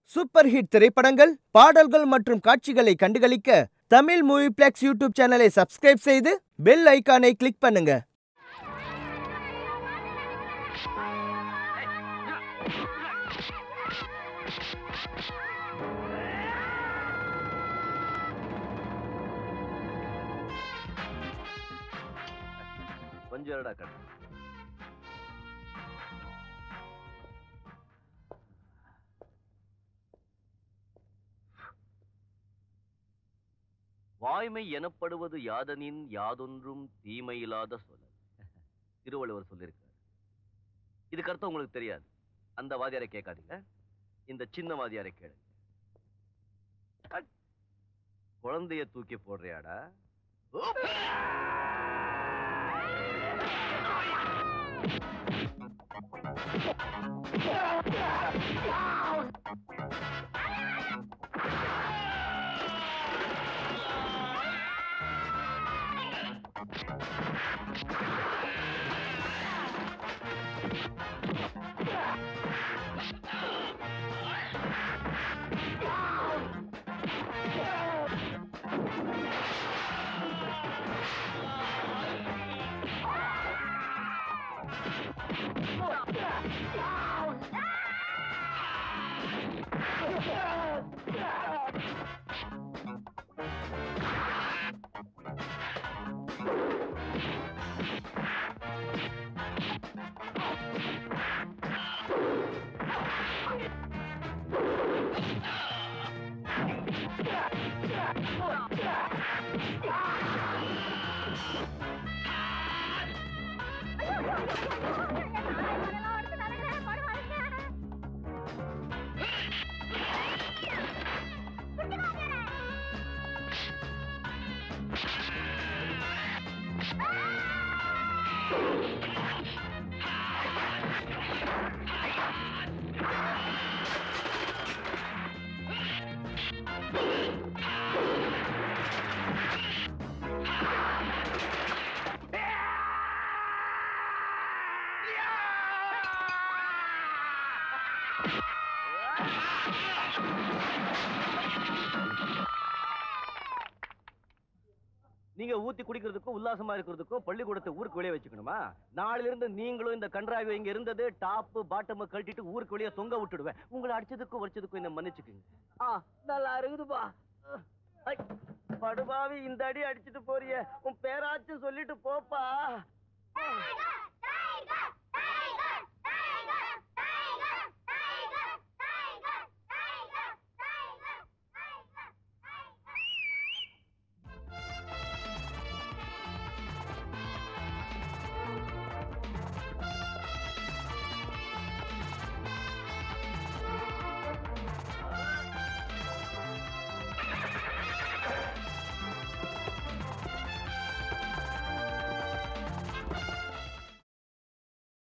Super hit திரைப்படங்கள் பாடல்கள் மற்றும் காட்சிகளை கண்டுகளிக்க தமிழ் மூவி பிளெக்ஸ் யூடியூப் சேனலை சப்ஸ்கிரைப் செய்து பெல் ஐகானை கிளிக் பண்ணுங்க கொஞ்சம் இருடா கண்ணு வாய்மை எனப்படுவது யாதனின் யாதொன்றும் தீமையில்லாத சொல் திருவள்ளுவர் சொல்லியிருக்கார் இதுக்கு அர்த்தம் உங்களுக்கு தெரியாது அந்த வாதியாரை கேட்காதீங்க இந்த சின்ன வாதியாரை கேளுங்க அட். குழந்தைய தூக்கி போடுறியாடா நீங்க ஊத்தி குடிக்கிறதுக்கும் உல்லாசமா இருக்கிறதுக்கும் பள்ளிக்கூடத்தை ஊருக்கு வெளியே வச்சுக்கணுமா நாளையில இருந்து நீங்களும் இந்த கன்றாவி இங்க இருந்தது டாப் பாட்டம் கழட்டிட்டு ஊருக்கு வெளியே தொங்க விட்டுடுவேன் உங்களை அடிச்சதுக்கும் வடிச்சதுக்கும் என்ன மன்னிச்சுக்குங்க ஆ நல்லா இருக்குதுப்பா ஐ, படுபாவி இந்த அடி அடிச்சிட்டு போறியே உன் பேராச்சும் சொல்லிட்டு போப்பா